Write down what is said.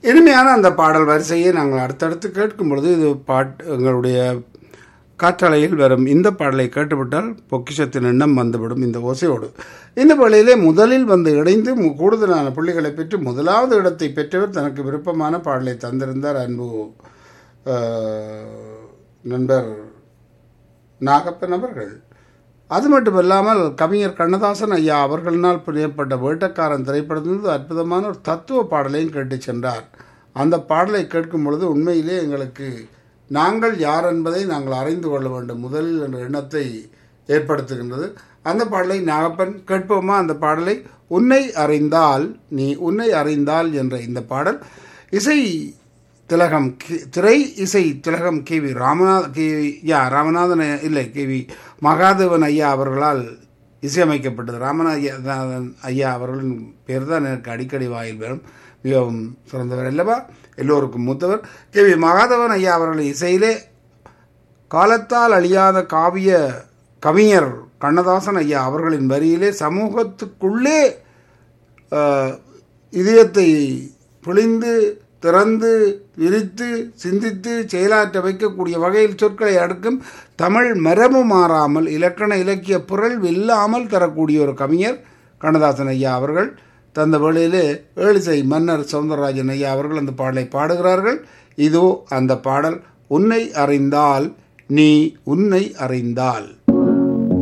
இனிமையான அந்த பாடல் வரிசையை நாங்கள் அடுத்தடுத்து கேட்கும் பொழுது இது பாட் எங்களுடைய காற்றலையில் வரும் இந்த பாடலை கேட்டுவிட்டால் பொக்கிஷத்தின் எண்ணம் வந்துவிடும் இந்த ஓசையோடு இந்த வேளையிலே முதலில் வந்து இணைந்து மு- கூடுதலான புள்ளிகளை பெற்று முதலாவது இடத்தை பெற்றவர் தனக்கு விருப்பமான பாடலை தந்திருந்தார் அன்பு அஹ், நண்பர் நாகப்பன் அவர்கள் அது மட்டுமல்லாமல் கவிஞர் கண்ணதாசன் ஐயா அவர்களினால் புரியப்பட்ட வேட்டக்காரன் திரைப்படத்திலிருந்து அற்புதமான ஒரு தத்துவ பாடலையும் கேட்டு சென்றார் அந்த பாடலை கேட்கும் பொழுது உண்மையிலே எங்களுக்கு நாங்கள் யார் என்பதை நாங்கள் அறிந்து கொள்ள வேண்டும் முதலில் என்ற எண்ணத்தை ஏற்படுத்துகின்றது அந்த பாடலை நாகப்பன் கேட்போமா அந்த பாடலை உன்னை அறிந்தால் நீ உன்னை அறிந்தால் என்ற இந்த பாடல் இசை திலகம் கி- திரை இசை திலகம் கே வி ராமநாத கே யா ராமநாதன் இல்லை கே வி மகாதேவன் ஐயா அவர்களால் இசையமைக்கப்பட்டது ராமநாதன் ஐயா அவர்களின் பேர் தான் எனக்கு அடிக்கடி வாயில் வரும் மிகவும் சிறந்தவர் அல்லவா எல்லோருக்கும் மூத்தவர் கே வி மகாதேவன் ஐயா அவர்களின் இசையிலே காலத்தால் அழியாத காவிய கவிஞர் கண்ணதாசன் ஐயா அவர்களின் வரியிலே சமூகத்துக்குள்ளே ஆஹ், இதயத்தை பிழிந்து திறந்து விரித்து சிந்தித்து செயலாற்ற வைக்கக்கூடிய வகையில் சொற்களை அடுக்கும் தமிழ் மரபு மாறாமல் இலக்கண இலக்கிய புரள் இல்லாமல் தரக்கூடிய ஒரு கவிஞர் கண்ணதாசன் ஐயா அவர்கள் தந்த வேளையிலே ஏழிசை மன்னர் சவுந்தரராஜன் ஐயா அவர்கள் அந்த பாடலை பாடுகிறார்கள் இதோ அந்த பாடல் உன்னை அறிந்தால் நீ உன்னை அறிந்தால்